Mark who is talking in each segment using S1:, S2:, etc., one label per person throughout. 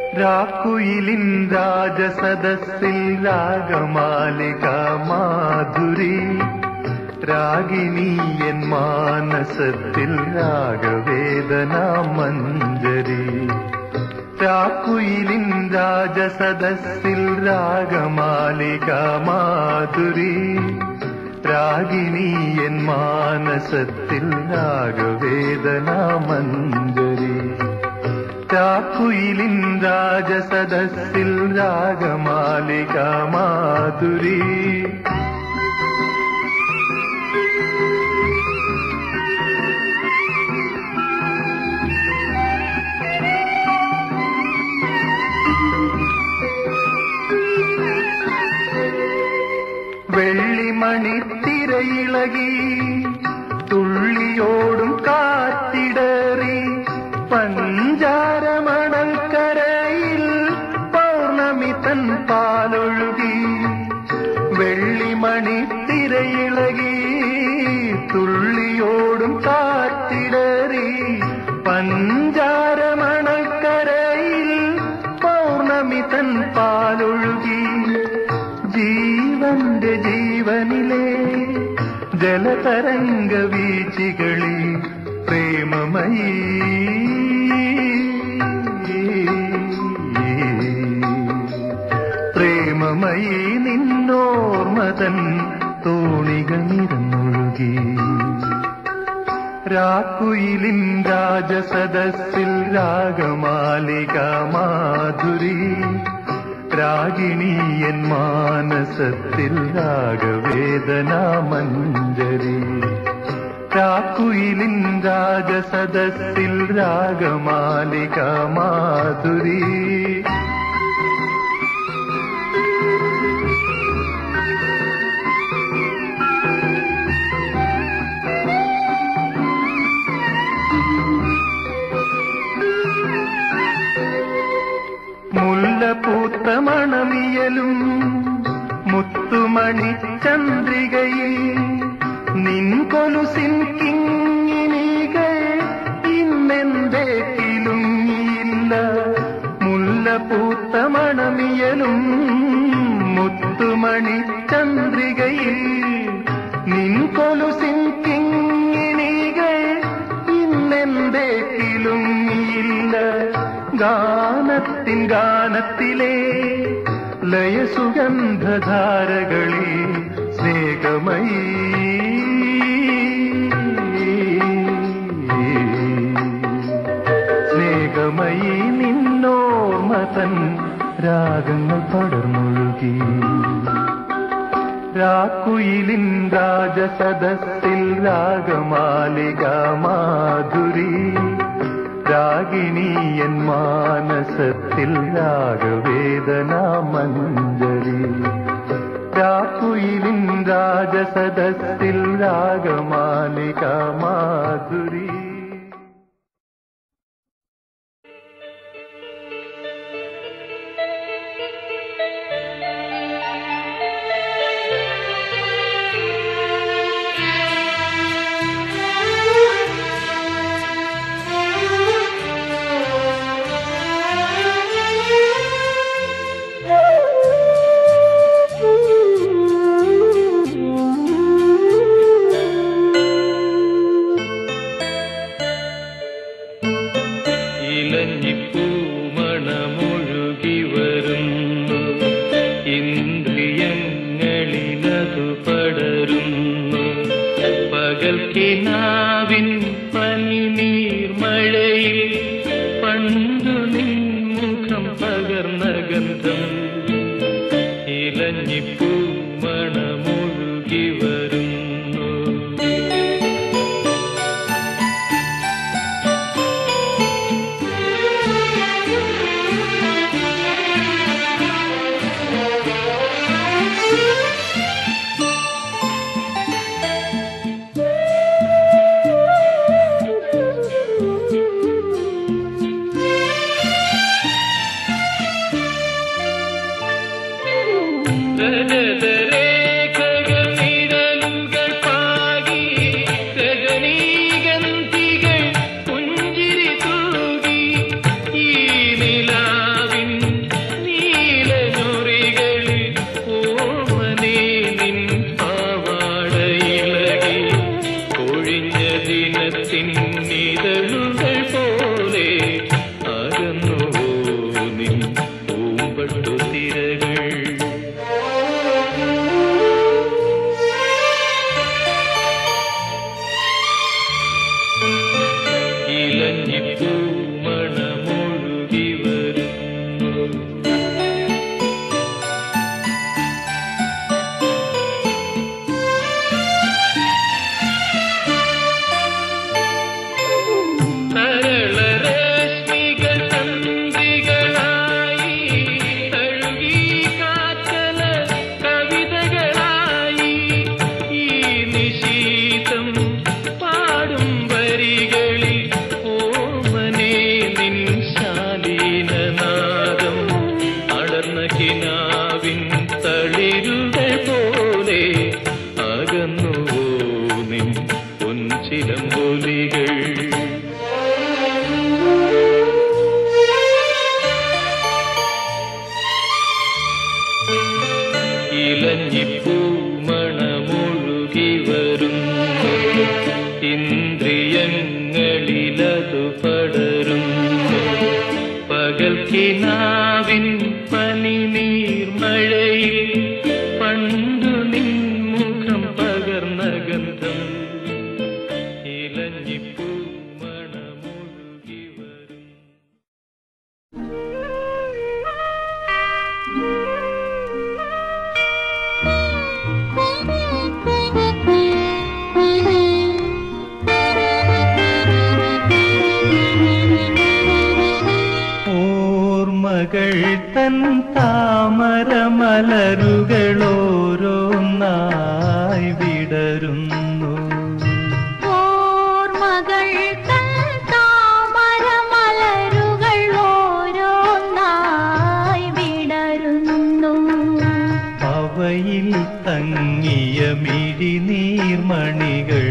S1: രാക്കുയിലിൻ രാജസദസ്സിൽ രാഗമാലിക മാധുരി രാഗിണി എൻ മാനസത്തിൽ രാഗവേദന മഞ്ജരി രാക്കുയിലിൻ രാജസദസ്സിൽ രാഗമാലിക മാധുരി രാഗിണി എൻ മാനസത്തിൽ രാഗവേദന മഞ്ജരി രാക്കുയിലിൻ രാജസദസ്സിൽ രാഗമാലിക മാധുരി വെള്ളിമണിത്തിരയിളകി തുള്ളിയോടും കാറ്റിടറി പഞ്ചാരമണൽക്കരയിൽ പൗർണമി തൻ പാലൊഴുകി വെള്ളിമണിത്തിരയിളകി തുള്ളിയോടും കാറ്റിടറി പഞ്ചാരമണൽക്കരയിൽ പൗർണമി തൻ പാലൊഴുകി ജീവന്റെ ജീവനിലെ ജലതരംഗ വീച്ചികളിൽ പ്രേമമയീ പ്രേമമയീ നിന്നോർമതൻ തോണികൾ നിറന്നൊഴുകി രാക്കുയിലിൻ രാജസദസ്സിൽ രാഗമാലിക മാധുരി രാഗിണി എൻ മാനസത്തിൽ രാഗവേദന മഞ്ജരി രാക്കുയിലിൻ രാജസദസ്സിൽ രാഗമാലിക മാധുരി മുല്ലപൂത്ത മണമിയലും മുത്തുമണി ചന്ദ്രികയിൽ നിൻ കൊലുസിൻ കിങ്ങിനികൾ ഇന്നെന്തേ കിലുങ്ങിയില്ല മുല്ലപൂത്ത മണമിയലും മുത്തുമണി ചന്ദ്രികയിൽ നിൻ കൊലുസിൻ കിങ്ങിണികൾ ഇന്നെന്തേ കിലുങ്ങിയില്ല ഗാനത്തിൻ ഗാനത്തിലെ ലയസുഗന്ധധാരകളിൽ സ്നേഹമയീ സ്നേഹമയീ നിന്നോർമതൻ രാഗങ്ങൾ പടർന്നൊഴുകി രാക്കുയിലിൻ രാജസദസ്സിൽ രാഗമാലിക മാധുരി രാഗിണി എൻ മാനസത്തിൽ രാഗവേദന മഞ്ജരി രാക്കുയിലിൻ രാജസദസ്സിൽ രാഗമാലിക മാധുരി കിനാവിൻ പനി നീർമഴയിൽ പണ്ടു നിൻമുഖം പകർന്ന ഗന്ധം ഇലഞ്ഞിപ്പൂ മണമൊഴുകി വരും ഓർമ്മകൾ തൻ താമരമലരുകളോരോന്നായി വിടരുന്നു
S2: ഓർമ്മകൾ തൻ താമരമലരുകൾ ഓരോന്നായി വിടരുന്നു
S1: അവയിൽ തങ്ങിയ മിഴിനീർമണികൾ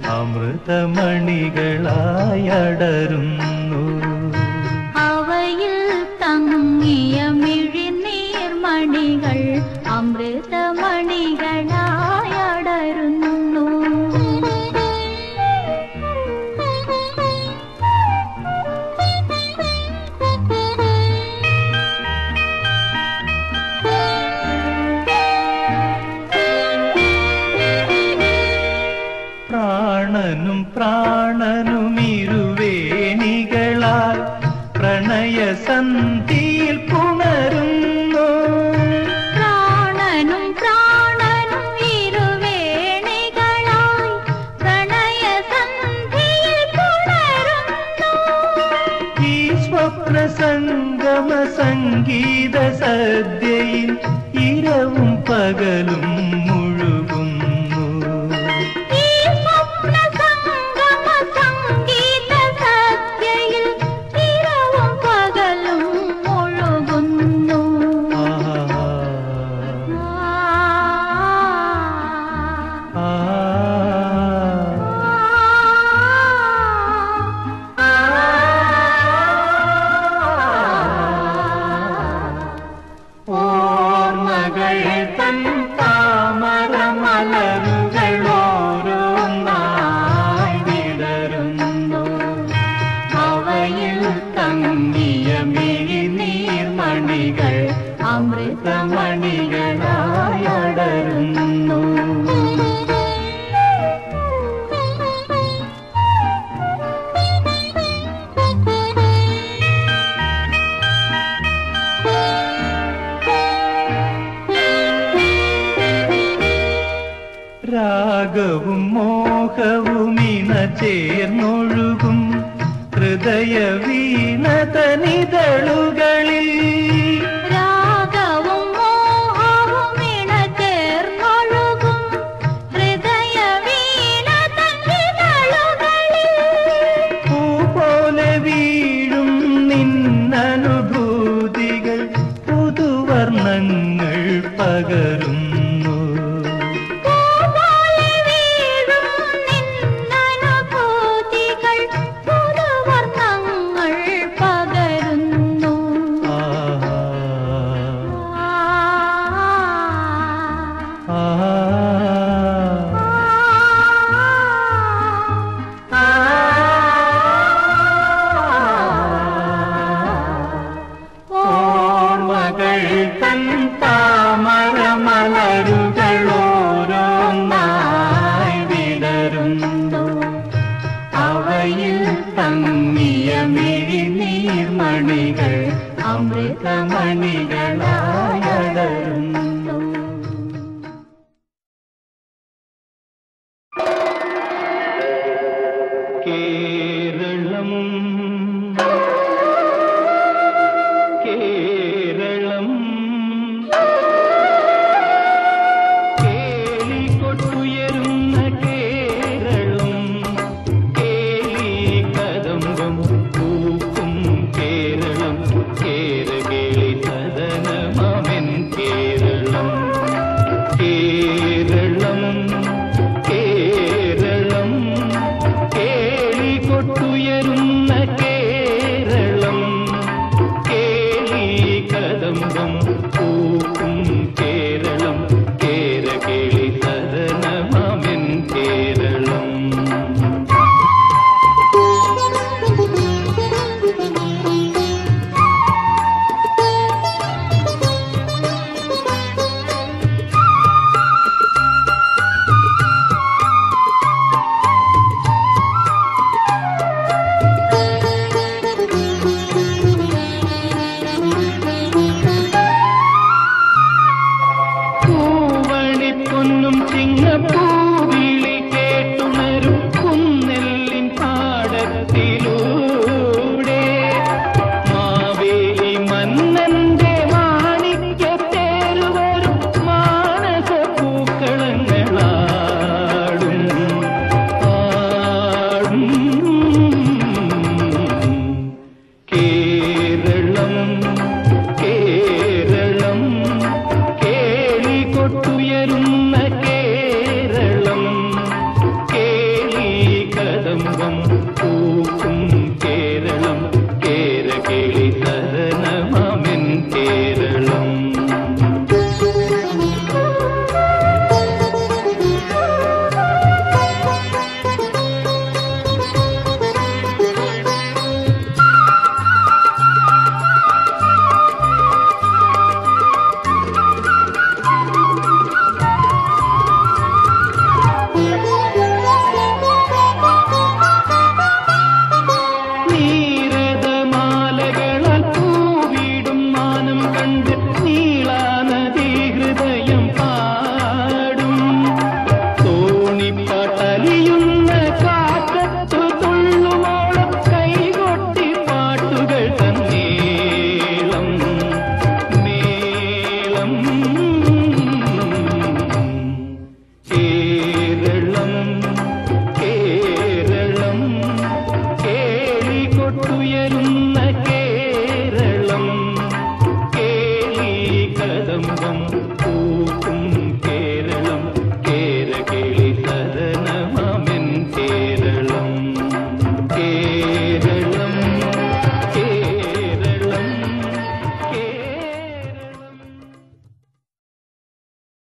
S1: അമൃതമണികളായി അടരുന്നു
S2: അവയിൽ തങ്ങിയ മിഴിനീർമണികൾ അമൃതമണികളായി അടരുന്നു
S1: പ്രാണനും പ്രാണനും ഇരുവേണികളാൽ പ്രണയസന്ധിയിൽ പുണരുന്നു
S2: പ്രാണനും പ്രാണനും ഇരുവേണികളായി പ്രണയസന്ധിയിൽ പുണരുന്നു
S1: ഈ സ്വപ്ന സംഗമ സംഗീത സദ്യയിൽ ഇരവും പകലും മുഴുകുന്നു
S2: ഈ സ്വപ്ന സംഗമ സംഗീത സദ്യയിൽ ഇരവും പകലും മുഴുകുന്നു
S1: ആഹാ.
S2: ആ,
S1: ആ. ഓർമ്മകൾ തൻ താമരമലരുകളോരോന്നായി വിടരുന്നു അവയിൽ തങ്ങിയ മിഴിനീർമണികൾ അമൃതമണികളായി അടരുന്നു രാഗവും മോഹവും ഇണ ചേർന്നൊഴുകും ഹൃദയ വീണതനിതളുകളിൽ
S2: രാഗവും മോഹവും ഇണചേർന്നൊഴുകും ഹൃദയ വീണ തന്നിതളുകളിൽ
S1: പൂ പോലെ വീഴും നിന്നനുഭൂതികൾ പുതുവർണ്ണങ്ങൾ പകരുന്നു
S2: പൂപോലെ വീഴും നിന്നനുഭൂതികൾ പുതുവർണ്ണങ്ങൾ പകരുന്നു
S1: ആഹാ.
S2: ആ,
S1: ആഹാ. ഓർമ്മകൾ തൻ താമരമലരുകളോരോന്നായി വിടരുന്നു അവയിൽ തങ്ങിയ മിഴിനീർമണികൾ അമൃതമണികളായി അടരുന്നു കേരളം കേരളം കേളികൊട്ടുയരുന്ന കേരളം കേളി കദംബം പൂക്കും കേരളം കേരകേളി സദനമമെൻ കേരളം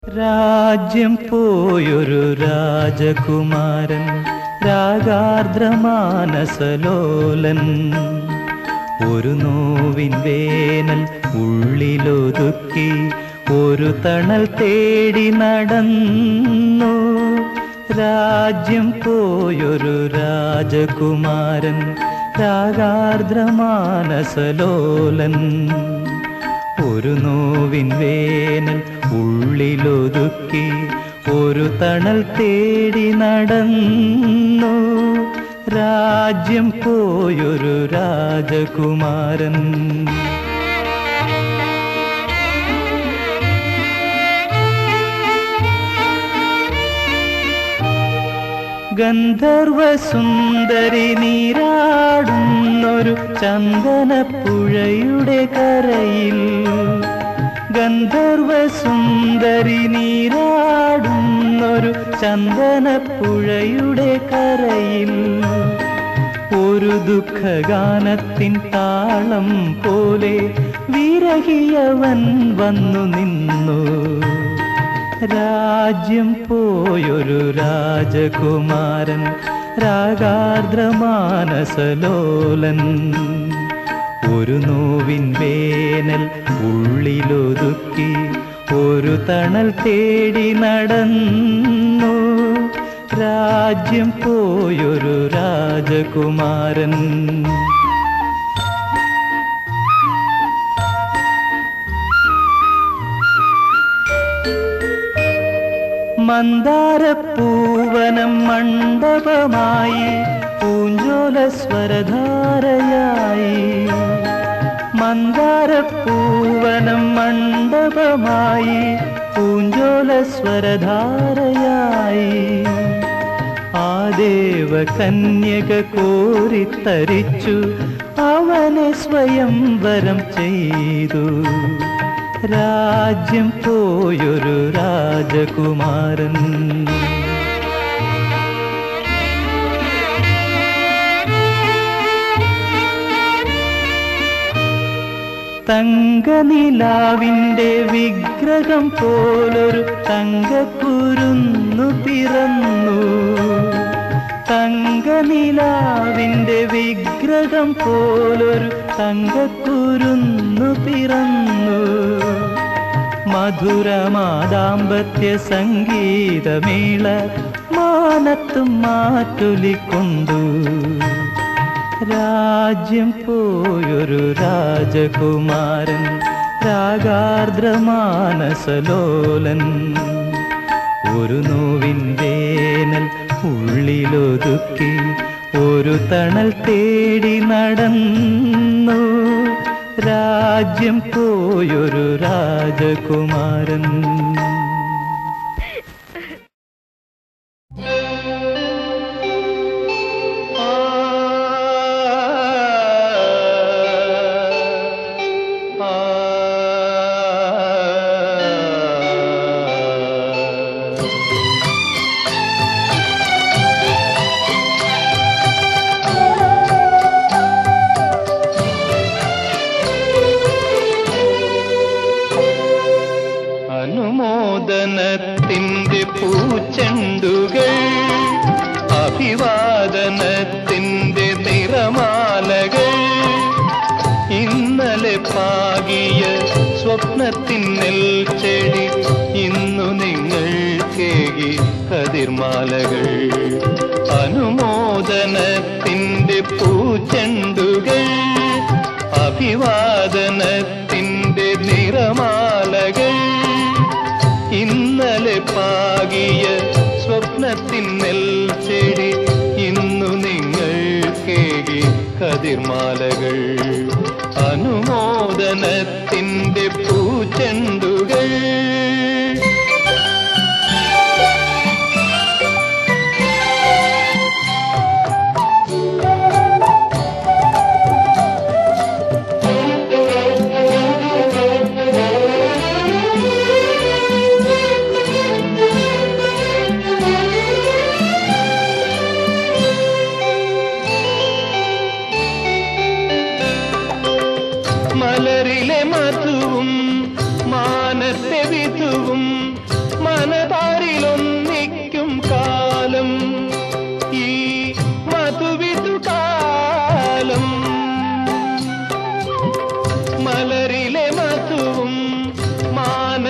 S1: രാജ്യം പോയൊരു രാജകുമാരൻ രാഗാർദ്രമാനസലോലൻ ഒരു നോവിൻ വേനൽ ഉള്ളിലൊതുക്കി ഒരു തണൽ തേടി നടന്നു രാജ്യം പോയൊരു രാജകുമാരൻ രാഗാർദ്രമാനസലോലൻ ഒരു നോവിൻ വേനൽ ഉള്ളിലൊതുക്കി ഒരു തണൽ തേടി നടന്നു രാജ്യം പോയൊരു രാജകുമാരൻ ഗന്ധർവ സുന്ദരി നീരാടുന്നൊരു ചന്ദനപ്പുഴയുടെ കരയിൽ ഗന്ധർവ സുന്ദരി നീരാടുന്നൊരു ചന്ദനപ്പുഴയുടെ കരയിൽ ഒരു ദുഃഖഗാനത്തിൻ താളം പോലെ വിരഹിയവൻ വന്നു നിന്നു രാജ്യം പോയൊരു രാജകുമാരൻ രാഗാർദ്രമാനസലോലൻ ഒരു നോവിൻ വേനൽ ഉള്ളിലൊതുക്കി ഒരു തണൽ തേടി നടന്നു രാജ്യം പോയൊരു രാജകുമാരൻ മന്ദാരപ്പൂവനം മണ്ഡപമായി പൂഞ്ചോല സ്വരധാരയായി മന്ദാരപ്പൂവനം മണ്ഡപമായി പൂഞ്ചോല സ്വരധാരയായി ആ ദേവ കന്യക കോരിത്തരിച്ചു അവനെ സ്വയം വരം ചെയ്തു രാജ്യം പോയൊരു രാജകുമാരൻ തങ്കനിലാവിൻ്റെ വിഗ്രഹം പോലൊരു തങ്കക്കുരുന്നു പിറന്നു തങ്കനിലാവിൻ്റെ വിഗ്രഹം പോലൊരു തങ്കക്കുരുന്നു പിറന്നു മധുരമാദാമ്പത്യ സംഗീതമേള മാനത്തും മാറ്റൊലിക്കൊണ്ടു രാജ്യം പോയൊരു രാജകുമാരൻ രാഗാർദ്രമാനസലോലൻ ഒരു നോവിൻ വേനൽ ഉള്ളിലൊതുക്കി ഒരു തണൽ തേടി നടന്നു രാജ്യം പോയൊരു രാജകുമാരൻ അനുമോദനത്തിൻ്റെ പൂച്ചെണ്ടുകൾ അഭിവാദനത്തിൻ്റെ നിറമാലകൾ ഇന്നലെ പാകിയ സ്വപ്നത്തിന്നൽ ചെടി ഇന്നു നിങ്ങൾ കേകി കതിർമാലകൾ അനുമോദനത്തിൻ്റെ പൂച്ചെണ്ടുകൾ അഭിവാദനത്തിൻ്റെ നിറമാലകൾ ഇന്നലെ പാകിയ സ്വപ്നത്തിന്നൽ ചെടി ഇന്നു നിങ്ങൾ കേകി കതിർമാലകൾ അനുമോദനത്തിൻ്റെ പൂച്ചെണ്ടുകൾ മലരിലെ മധുവും മാനത്തെ വിധ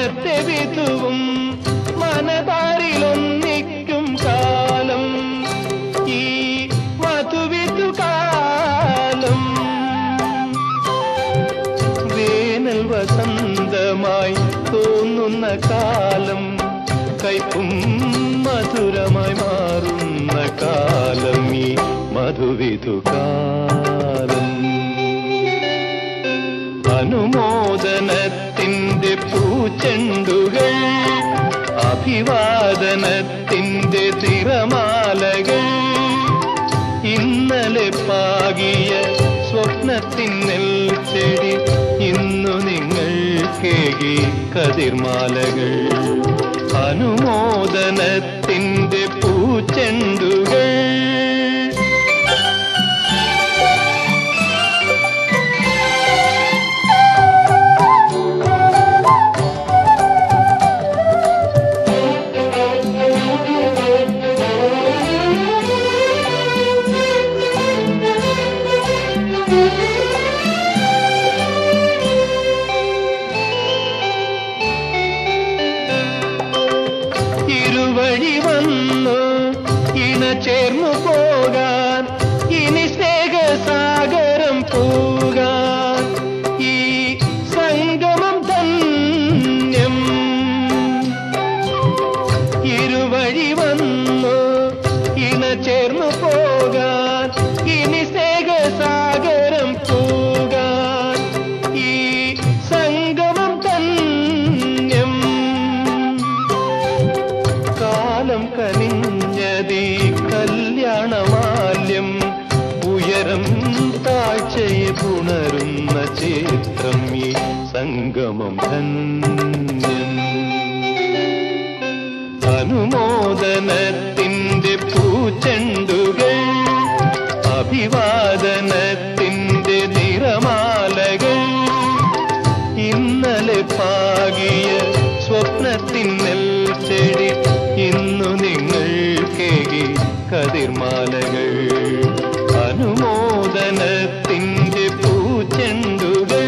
S1: മനത്തെ വിധുവും മനതാരിലൊന്നിക്കും കാലം ഈ മധുവിധു കാലം വേനൽ വസന്തമായി തോന്നുന്ന കാലം കൈപ്പും മധുരമായി മാറുന്ന കാലം ഈ മധുവിധു കാലം അനുമോദനത്തിന്റെ പൂച്ചെണ്ടുകൾ അഭിവാദനത്തിന്റെ തിരമാലകൾ ഇന്നലെ പാകിയ സ്വപ്നത്തിൻ നെൽച്ചെടി ഇന്നു നിങ്ങൾ കേകി കതിർമാലകൾ അനുമോദനത്തിന്റെ പൂച്ചെണ്ടുകൾ ഇരുവഴി വന്നു ഇണ ചേർന്നു പോകാൻ ഇനി സ്നേഹസാഗരം പോകാൻ ഈ സംഗമം ധന്യം ഇരുവഴി വന്നു ഇണ ചേർന്നു പോകാൻ ഇനി സ്നേഹസാഗരം പോകാൻ ഈ സംഗമം ധന്യം കാലം കനിഞ്ഞതീ കല്യാണമാല്യം ഉയരം താഴ്ചയെ പുണരുന്ന ചിത്രം ഈ സംഗമം ധന്യം അനുമോദനത്തിന്റെ പൂച്ചെണ്ടുകൾ അഭിവാദനത്തിന്റെ നിറമാലകൾ ഇന്നലെ പാകിയ സ്വപ്നത്തിൻ നെൽച്ചെടി ഇന്നു നിങ്ങൾ കേകി കതിർമാലകൾ അനുമോദനത്തിന്റെ പൂച്ചെണ്ടുകൾ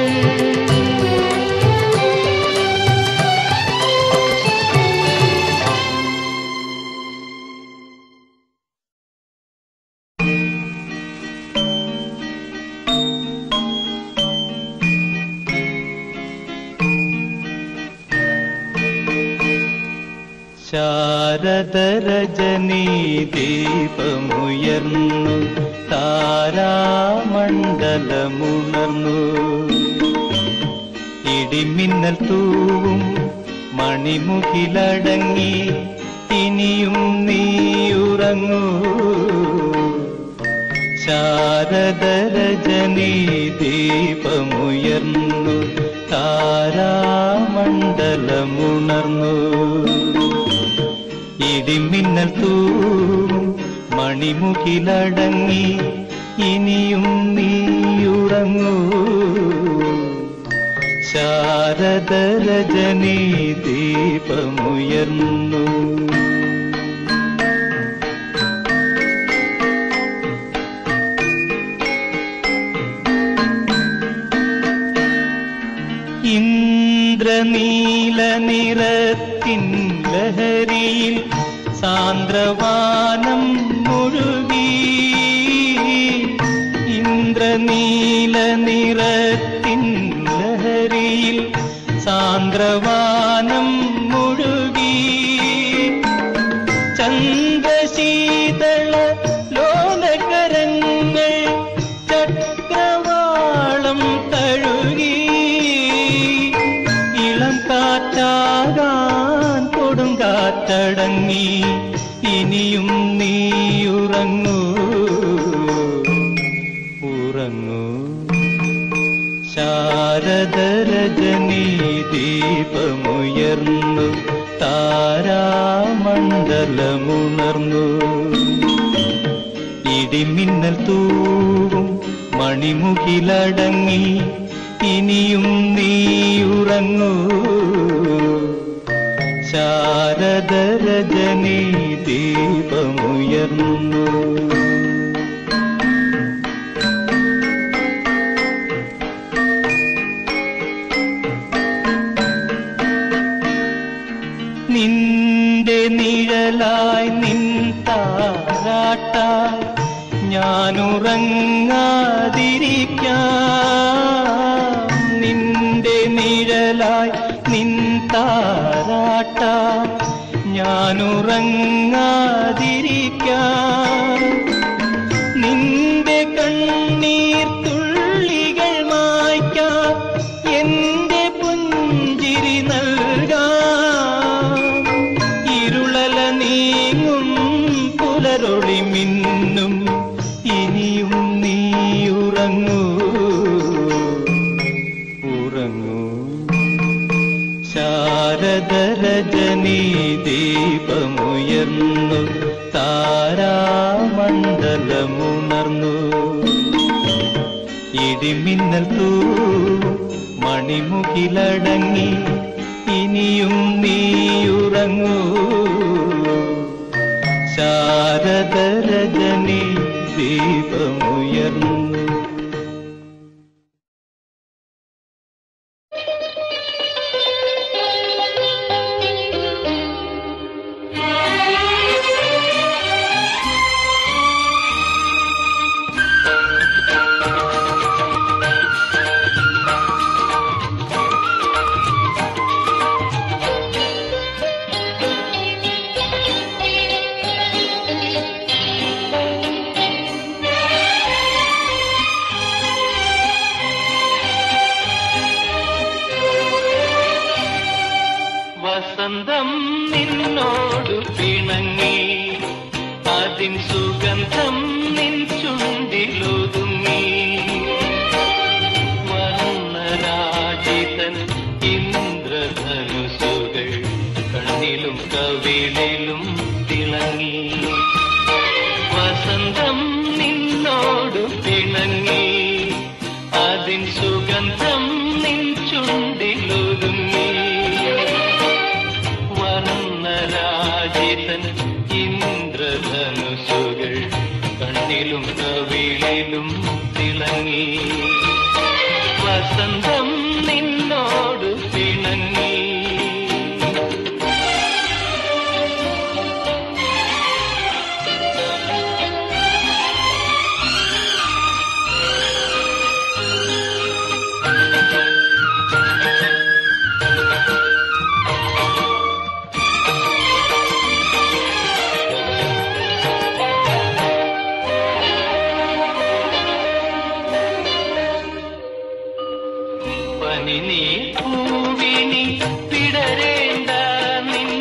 S1: ശാരദരജനീ ദീപമുയർന്നു താരാമണ്ഡലമുണർന്നു ഇടിമിന്നൽ തൂവും മണിമുകിലടങ്ങി ഇനിയും നീയുറങ്ങൂ ശാരദരജനീ ദീപമുയർന്നു താരാമണ്ഡലമുണർന്നു ഇടിമിന്നൽ തൂവും മണിമുകിലടങ്ങി ഇനിയും നീയുറങ്ങൂ ശാരദരജനീ ദീപമുയർന്നു ഇന്ദ്രനീല നിറത്തിൻ ലഹരിയിൽ സാന്ദ്രവാനം മുഴുകി ഇന്ദ്രനീല നിറത്തിൻ ലഹരിയിൽ സാന്ദ്രവാനം മുഴുകി ചന്ദ്രശീതള ലോലകരങ്ങൾ ചക്രവാളം തഴുകി ഇളം കാറ്റാകാൻ കൊടുങ്കാറ്റടങ്ങി ഇനിയും നീയുറങ്ങൂ ഉറങ്ങൂ ശാരദരജനീ ദീപമുയർന്നു താരാമണ്ഡലമുണർന്നു ഇടിമിന്നൽ തൂവും മണിമുകിലടങ്ങി ഇനിയും നീയുറങ്ങൂ ശാരദരജനീ ദീപമുയർന്നു താരാട്ടായി ഞാനുറങ്ങാതിരിക്കാം നിന്റെ നിഴലായി നിൻ താരാട്ടായി ഞാനുറങ്ങാതിരിക്കാം നിന്റെ കണ്ണീർ തുള്ളികൾ മായ്ക്കാം എന്റെ പുഞ്ചിരി നൽകാം ഇരുളല നീങ്ങും പുലരൊളി മിന്നും ഇനിയും നീ ഉറങ്ങൂ ഉറങ്ങൂ ശാരദരജനീ ദീപമുയർന്നു താരാമണ്ഡലമുണർന്നു ഇടിമിന്നൽ തൂ മണിമുകിലടങ്ങി ഇനിയും നീയുറങ്ങൂ ശാരദരജനീ ദീപമുയർന്നു വസന്തം നിന്നോടു പിണങ്ങി അതിൻ സുഗന്ധം നിൻ ചുണ്ടിലൊതുങ്ങി വർണ്ണരാജിതൻ ഇന്ദ്രധനുസുകൾ കണ്ണിലും കവിളിലും തിളങ്ങി വസന്തം നിന്നോടു പിണങ്ങി അതിൻ സുഗന്ധം നിൻ ചുണ്ടിലൊതുങ്ങി വർണ്ണരാജിതൻ ഇന്ദ്രധനുസുകൾ കണ്ണിലും കവിളിലും തിളങ്ങി വസന്തം നിന്നോട് പിണങ്ങി പനിനീ പൂവിനി പിടരേണ്ട നിൻ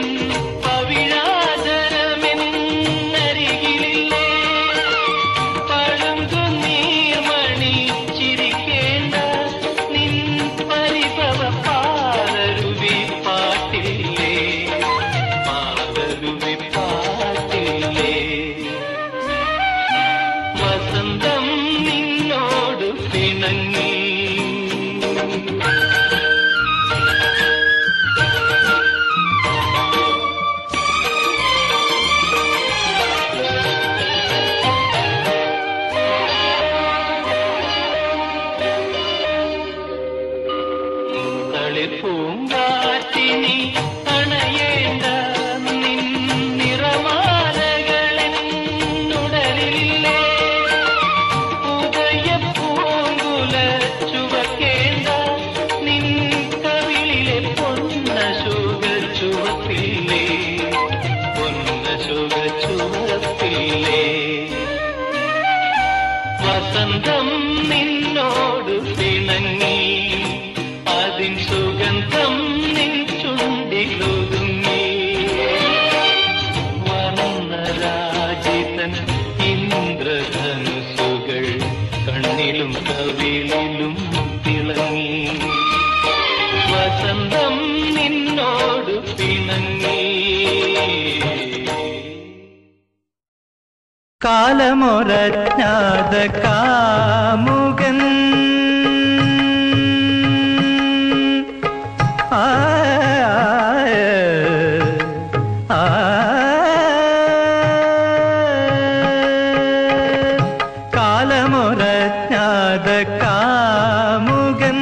S1: പവിഴാചരമെന്നരികിലില്ലേ പഴങ്കു നീർമണി ചിരിക്കേണ്ട നിൻ പരിഭവ പാലരുവി പാട്ടില്ലേ പാലരുവി പാട്ടില്ലേ വസന്തം നിന്നോട് പിണങ്ങി തളിപ്പൂങ്കാറ്റിനി അണയേണ്ട നിൻ നിറമാലകളെന്നുടലില്ലേ ഉദയപ്പൂങ്കുല ചുവക്കേണ്ട നിൻ കവിളിലെ പൊന്ന ശോക ചുവപ്പില്ലേ പൊന്ന ശോക ചുവപ്പില്ലേ വസന്തം നിന്നോട് പിണങ്ങി അതിൻ സുഗന്ധം നിൻ ചുണ്ടിലൊതുങ്ങി വർണ്ണരാജിതൻ ഇന്ദ്രധനുസുകൾ കണ്ണിലും കവിളിലും തിളങ്ങി വസന്തം നിന്നോട് പിണങ്ങി കാലമൊരജ്ഞാത കാമുകൻ ആ, ആ, കാലമൊരജ്ഞാത കാമുകൻ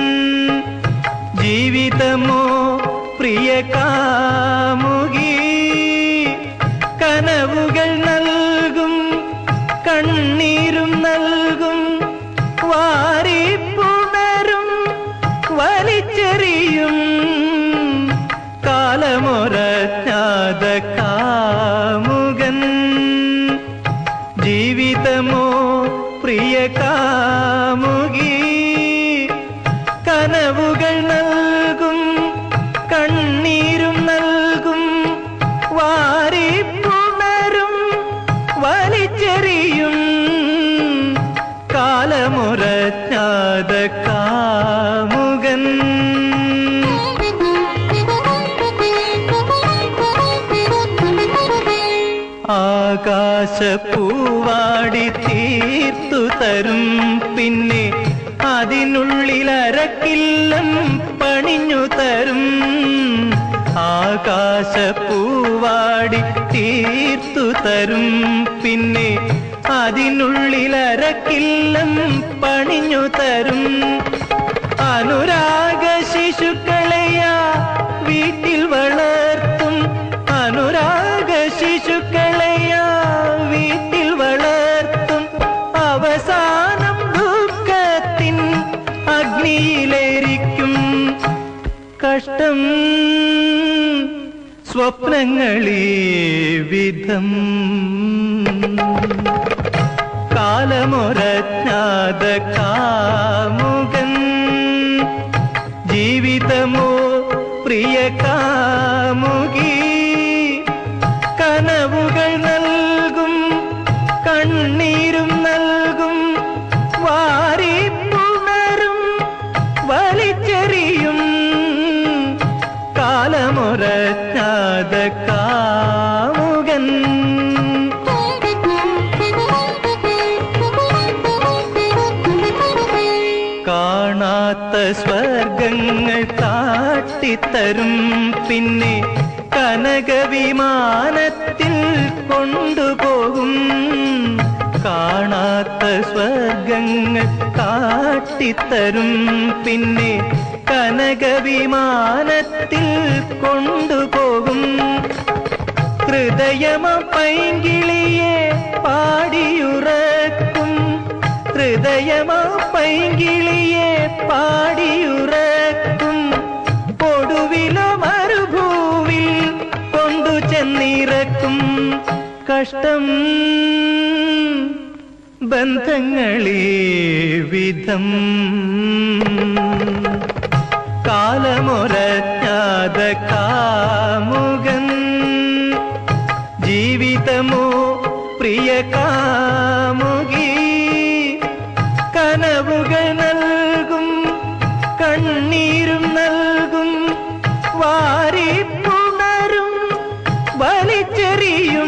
S1: ജീവിതമോ പ്രിയ കാമുകി കനവുകൾ നൽകും വലിച്ചെറിയും കാലമൊരജ്ഞാത കാമുകൻ ജീവിതമോ പ്രിയ കാമുകി കനവുകൾ നൽകും കണ്ണീരും നൽകും വാരിപ്പുണരും വലിച്ചെറിയും കാലമുറജ്ഞാത കാമുകൻ ആകാശപ്പൂവാടി തീർത്തു തരും പിന്നെ അതിനുള്ളിൽ അരക്കില്ലം പണിഞ്ഞു തരും ആകാശപ്പൂവാടി തീർത്തു തരും പിന്നെ അതിനുള്ളിൽ അരക്കില്ലം പണിഞ്ഞു തരും അനുരാഗ ശിശുക്കളെയാ വീട്ടിൽ വളർത്തും അനുരാഗ ശിശുക്കളെയാ വീട്ടിൽ വളർത്തും അവസാനം ദുഃഖത്തിൻ അഗ്നിയിലേരിക്കും കഷ്ടം സ്വപ്നങ്ങളീ വിധം കാലമൊരജ്ഞാത കാമുകൻ ജീവിതമോ പ്രിയ കാമുകി കനവുകൾ നൽകും കണ്ണീരും നൽകും വാരിപ്പുണരും വലിച്ചെറിയും കാലമൊരജ്ഞാത കാമുകൻ കാണാത്ത സ്വർഗങ്ങൾ കാട്ടിത്തരും പിന്നെ കനകവിമാനത്തിൽ കൊണ്ടുപോകും കാണാത്ത സ്വർഗങ്ങൾ കാട്ടിത്തരും പിന്നെ കനകവിമാനത്തിൽ കൊണ്ടുപോകും ഹൃദയമ പൈങ്കിളിയെ പാടിയുറക്കും ഹൃദയമ പൈങ്കിളിയെ പാടിയുറക്കും ഒടുവിലോ മരുഭൂവിൽ കൊണ്ടു ചെന്നിറക്കും കഷ്ടം ബന്ധങ്ങളീ വിധം കാലമൊരജ്ഞാത കാമുകൻ ജീവിതമോ പ്രിയ കാമുകി കനവുകൾ നൽകും കണ്ണീരും നൽകും വാരിപ്പുണരും വലിച്ചെറിയും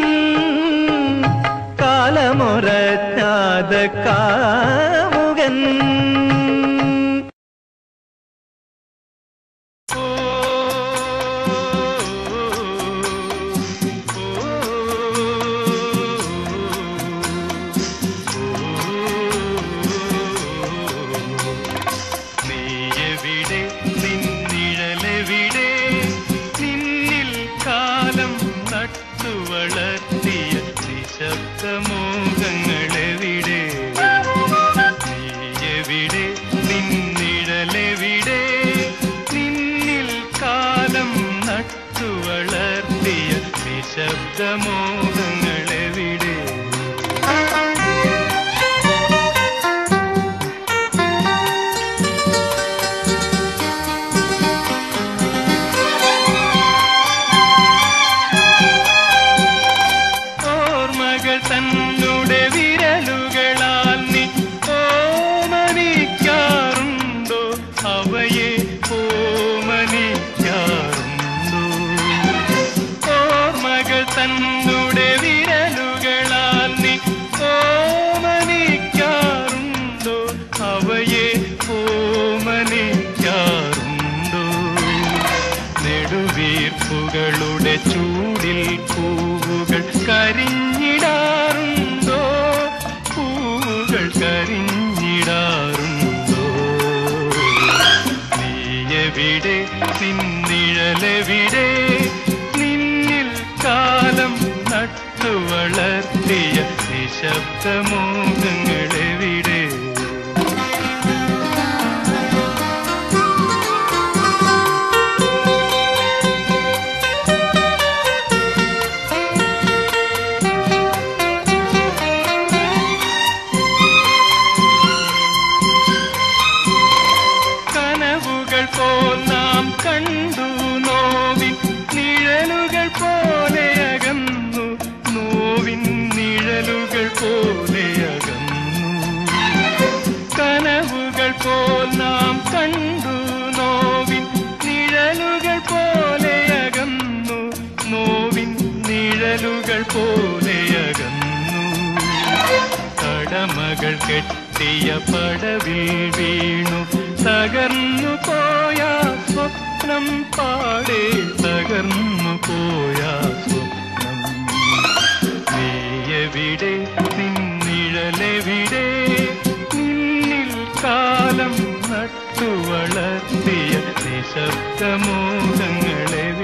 S1: കാലമൊരജ്ഞാത കാമുകൻ
S3: നീയെവിടെ നിന്നിഴലെവിടെ നിന്നിൽ കാലം നട്ടു വളർത്തിയ നിശബ്ദമോഹങ്ങളെവിടെ നീയെവിടെ നിന്നിഴലെവിടെ നിന്നിൽ കാലം നട്ടു വളർത്തിയ നിശബ്ദമോഹങ്ങളെവിടെ ഓർമ്മകൾ തന്നുടെ വിരലുകളാൽ നീ ഓമനിക്കാറുണ്ടോ അവയെ ഓമനിക്കാറുണ്ടോ ഓർമ്മകൾ തന്നുടെ വിരലുകളാൽ നീ ഓമനിക്കാറുണ്ടോ അവയെ ഓമനിക്കാറുണ്ടോ നെടുവീർപ്പുകളുടെ ചൂടിൽ പൂവുകൾ കരിഞ്ഞിടാറുണ്ടോ പൂവുകൾ കരിഞ്ഞിടാറുണ്ടോ നീയെവിടെ നിന്നിഴലെവിടെ നിന്നിൽ കാലം നട്ടു വളർത്തിയ നിശബ്ദമോഹങ്ങളെവിടെ നാം കണ്ടു നോവിൻ നിഴലുകൾ പോലെ അകന്നു നോവിൻ നിഴലുകൾ പോലെ അകന്നു കനവുകൾ പോൽ നാം കണ്ടു നോവിൻ നിഴലുകൾ പോലെ അകന്നു നോവിൻ നിഴലുകൾ പോലെ അകന്നു കടമകൾ കെട്ടിയ പടവിൽ വീണു തകർന്നു പോയ സ്വപ്നം പാടെ തകർന്നു പോയ സ്വപ്നം നീയെവിടെ നിന്നിഴലെവിടെ നിന്നിൽ കാലം നട്ടു വളർത്തിയ നിശബ്ദമോഹങ്ങളെവിടെ